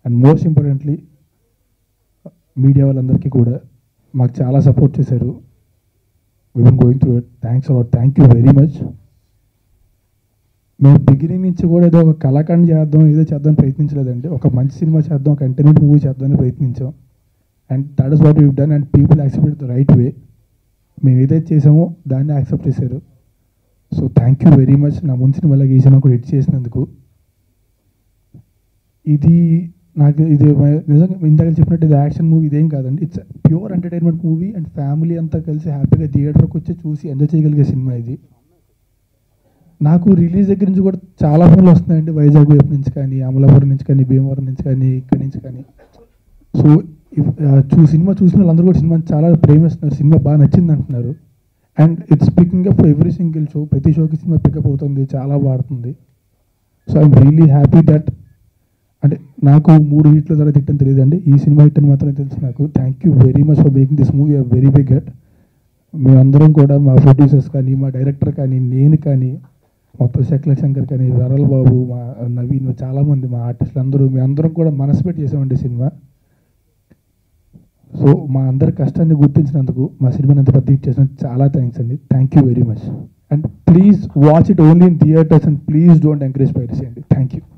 and most importantly media వాళ్ళందరికీ కూడా మాకు చాలా సపోర్ట్ చేశారు we've been going through it thanks a lot thank you very much మేము బిగినింగ్ నుంచి కూడా ఏదో ఒక కళాఖండ్ చేద్దాం ఏదో చేద్దాం ప్రయత్నించలేదండి ఒక మంచి సినిమా చేద్దాం ఒక ఎంటర్టైన్మెంట్ మూవీ చేద్దామని ప్రయత్నించాం and that is what you done and people accept the right way మేము ఏదైతే చేసామో దాన్ని యాక్సెప్ట్ చేశారు so thank you very much నా ముందు సినిమాలో ఈ సినిమా కూడా హిట్ చేసినందుకు ఇది నాకు ఇది మ- నిజంగా ఇందాక చెప్పినట్టు ఇది యాక్షన్ మూవీ ఇదేం కాదండి it's pure entertainment movie and family అంతా కలిసి హ్యాపీగా థియేటర్కి వచ్చి చూసి ఎంజాయ్ చేయగలిగే సినిమా ఇది నాకు రిలీజ్ దగ్గర నుంచి కూడా చాలా ఫోన్లు వస్తున్నాయండి వైజాగ్ వైపు నుంచి కానీ అమలాపురం నుంచి కానీ భీమవరం నుంచి కానీ ఇక్కడి నుంచి కానీ సో ఇవ్- ఆ, చూ సినిమా చూసిన వాళ్ళందరూ కూడా సినిమాని చాలా ప్రేమిస్తున్నారు సినిమా బాగా నచ్చింది అంటున్నారు and it's picking up every single show ప్రతి షోకి సినిమా పికప్ అవుతుంది చాలా బాడుతుంది so I'm really happy that అంటే నాకు మూడు హిట్ల తర్వాత హిట్ అని తెలియదండి ఈ సినిమా హిట్ అని మాత్రమే తెలుసు నాకు thank you very much for making this movie very big hit మేమందరం కూడా మా ప్రొడ్యూసర్స్ కానీ మా డైరెక్టర్ కానీ నేను కానీ మొత్తం శక్ల శంకర్ కానీ వరల్ బాబు మా నవీన్ చాలామంది మా ఆర్టిస్టులు అందరూ మీ అందరం కూడా మనసు పెట్టి చేసామండి సినిమా సో మా అందరి కష్టాన్ని గుర్తించినందుకు మా సినిమాని ఎంత పెద్ద హిట్ చేసినందుకు చాలా థ్యాంక్స్ అండి thank you very much and please watch it only in theatres and please don't encourage piracy అండి థ్యాంక్ యూ